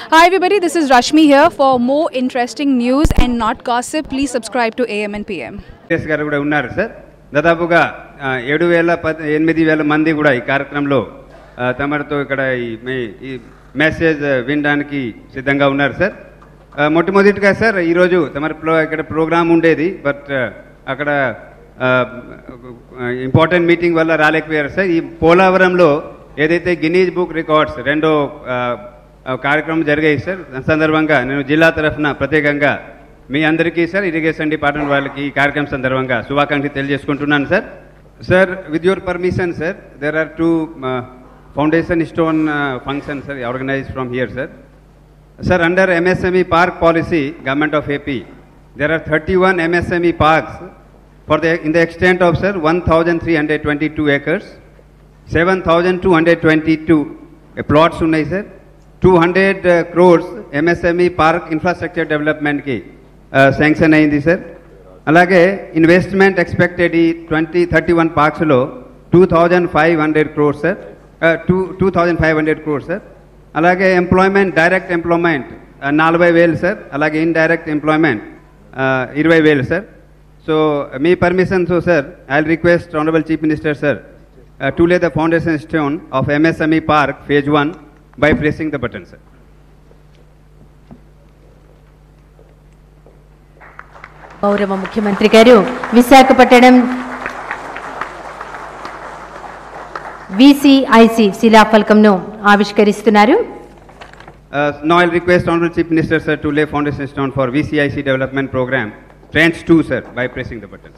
Hi, everybody. This is Rashmi here. For more interesting news and not gossip, please subscribe to AM and PM. S గారు కూడా ఉన్నారు sir దాదాపుగా ఆ, ఏడు వేల పద్ ఎనిమిది వేల మంది కూడా ఈ కార్యక్రమంలో ఆ, తమరితో ఇక్కడ ఈ మే- ఈ మెసేజ్ వినడానికి సిద్ధంగా ఉన్నారు సార్ ఆ, మొట్టమొదటిగా సార్ ఈరోజు తమరి ప్రో ఇక్కడ ప్రోగ్రామ్ ఉండేది బట్ అక్కడ ఇంపార్టెంట్ మీటింగ్ వల్ల రాలేకపోయారు సార్ ఈ పోలవరంలో ఏదైతే గినీజ్ బుక్ రికార్డ్స్ రెండో ఆ, ఆ, కార్యక్రమం జరిగాయి సార్ దాని సందర్భంగా నేను జిల్లా తరఫున ప్రత్యేకంగా మీ అందరికీ సార్ ఇరిగేషన్ డిపార్ట్మెంట్ వాళ్ళకి ఈ కార్యక్రమం సందర్భంగా శుభాకాంక్షలు తెలియజేసుకుంటున్నాను sir sir with your permission sir there are two foundation stone function sir organize from here sir Sir, under MSME park policy, Government of AP, there are 31 MSME parks for the, in the extent of, sir, 1,322 acres, 7,222 plots ఉన్నాయి sir two hundred crores MSME park infrastructure డెవలప్మెంట్కి sanction అయింది sir అలాగే investment expected ఈ twenty thirty one పార్క్స్లో two thousand five hundred crores sir two two thousand five hundred crores sir అలాగే employment direct employment నలభై వేలు sir అలాగే ఇండైరెక్ట్ ఎంప్లాయ్మెంట్ ఇరవై వేలు సార్ సో మీ permission so sir I request honourable chief minister sir to lay the foundation stone of MSME park phase one by pressing the button sir గౌరవ ముఖ్యమంత్రి గారు Visakhapatnam VCIC శిలాఫలకంను ఆవిష్కరిస్తున్నారు Uh, now I'll request Honorable Chief Minister, sir, to lay foundation stone for VCIC development program, tranche 2, sir, by pressing the button.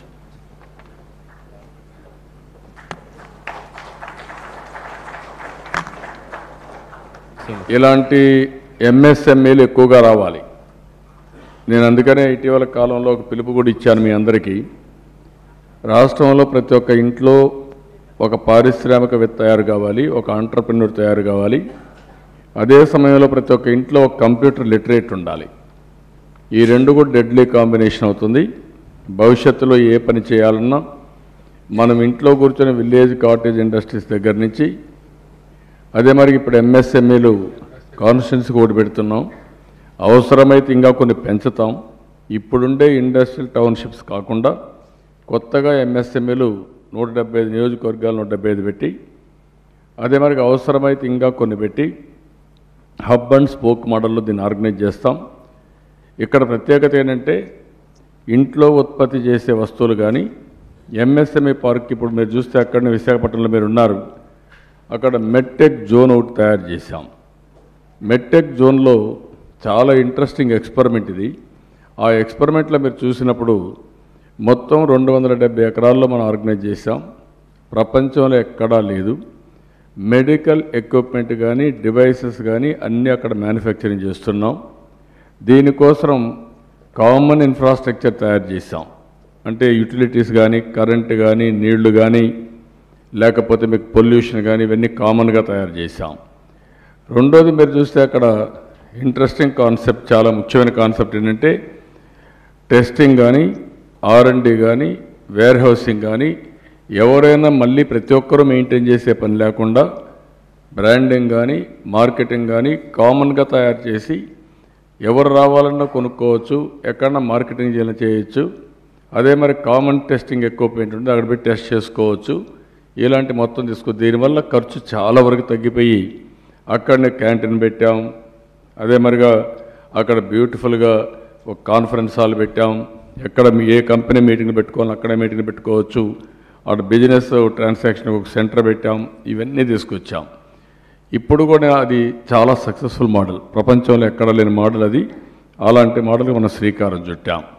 ఇలాంటి ఎంఎస్ఎంఏలు ఎక్కువగా రావాలి నేను అందుకనే ఇటీవల కాలంలో ఒక పిలుపు కూడా ఇచ్చాను మీ అందరికీ రాష్ట్రంలో ప్రతి ఒక్క ఇంట్లో ఒక పారిశ్రామికవేత్త తయారు కావాలి ఒక ఆంటర్ప్రినర్ తయారు కావాలి అదే సమయంలో ప్రతి ఒక్క ఇంట్లో ఒక కంప్యూటర్ లిటరేట్ ఉండాలి ఈ రెండు కూడా డెడ్లీ కాంబినేషన్ అవుతుంది భవిష్యత్తులో ఏ పని చేయాలన్నా మనం ఇంట్లో కూర్చొని విలేజ్ కాటేజ్ ఇండస్ట్రీస్ దగ్గర నుంచి అదే మరి ఇప్పుడు ఎంఎస్ఎంఈలు కాన్స్టిట్యున్సీకి ఒకటి పెడుతున్నాం అవసరమైతే ఇంకా కొన్ని పెంచుతాం ఇప్పుడుండే ఇండస్ట్రియల్ టౌన్షిప్స్ కాకుండా కొత్తగా ఎంఎస్ఎంఈలు నూట డెబ్బై ఐదు నియోజకవర్గాలు నూట డెబ్బై ఐదు పెట్టి అదే మరి అవసరమైతే ఇంకా కొన్ని పెట్టి హబ్ అండ్ స్పోక్ మోడల్లో దీన్ని ఆర్గనైజ్ చేస్తాం ఇక్కడ ప్రత్యేకత ఏంటంటే ఇంట్లో ఉత్పత్తి చేసే వస్తువులు కానీ ఎంఎస్ఎంఈ పార్క్ ఇప్పుడు మీరు చూస్తే అక్కడ విశాఖపట్నంలో మీరు ఉన్నారు అక్కడ మెట్టెక్ జోన్ ఒకటి తయారు చేశాం మెట్టెక్ జోన్లో చాలా ఇంట్రెస్టింగ్ ఎక్స్పెరిమెంట్ ఇది ఆ ఎక్స్పెరిమెంట్లో మీరు చూసినప్పుడు మొత్తం రెండు వందల డెబ్బై ఎకరాల్లో మనం ఆర్గనైజ్ చేశాం ప్రపంచంలో ఎక్కడా లేదు మెడికల్ ఎక్విప్మెంట్ కానీ డివైసెస్ కానీ అన్నీ అక్కడ మ్యానుఫ్యాక్చరింగ్ చేస్తున్నాం దీనికోసం కామన్ ఇన్ఫ్రాస్ట్రక్చర్ తయారు చేశాం అంటే యూటిలిటీస్ కానీ కరెంటు కానీ నీళ్లు కానీ లేకపోతే మీకు పొల్యూషన్ కానీ ఇవన్నీ కామన్గా తయారు చేశాం రెండోది మీరు చూస్తే అక్కడ ఇంట్రెస్టింగ్ కాన్సెప్ట్ చాలా ముఖ్యమైన కాన్సెప్ట్ ఏంటంటే టెస్టింగ్ కానీ ఆర్ఎండి కానీ వేర్ హౌసింగ్ కానీ ఎవరైనా మళ్ళీ ప్రతి ఒక్కరూ మెయింటైన్ చేసే పని లేకుండా బ్రాండింగ్ కానీ మార్కెటింగ్ కానీ కామన్గా తయారు చేసి ఎవరు రావాలన్నా కొనుక్కోవచ్చు ఎక్కడన్నా మార్కెటింగ్ చేయాలని చేయొచ్చు అదే మరి కామన్ టెస్టింగ్ ఎక్విప్మెంట్ ఉంటుంది అక్కడ పెట్టి టెస్ట్ చేసుకోవచ్చు ఇలాంటి మొత్తం తీసుకో దీనివల్ల ఖర్చు చాలా వరకు తగ్గిపోయి అక్కడనే క్యాంటీన్ పెట్టాం అదే మరిగా అక్కడ బ్యూటిఫుల్గా ఒక కాన్ఫరెన్స్ హాల్ పెట్టాం ఎక్కడ మీ ఏ కంపెనీ మీటింగ్ పెట్టుకోవాలి అక్కడే మీటింగ్ పెట్టుకోవచ్చు అక్కడ బిజినెస్ ట్రాన్సాక్షన్ ఒక సెంటర్ పెట్టాం ఇవన్నీ తీసుకొచ్చాం ఇప్పుడు కూడా అది చాలా సక్సెస్ఫుల్ మోడల్ ప్రపంచంలో ఎక్కడ లేని మోడల్ అది అలాంటి మోడల్కి మనం శ్రీకారం చుట్టాం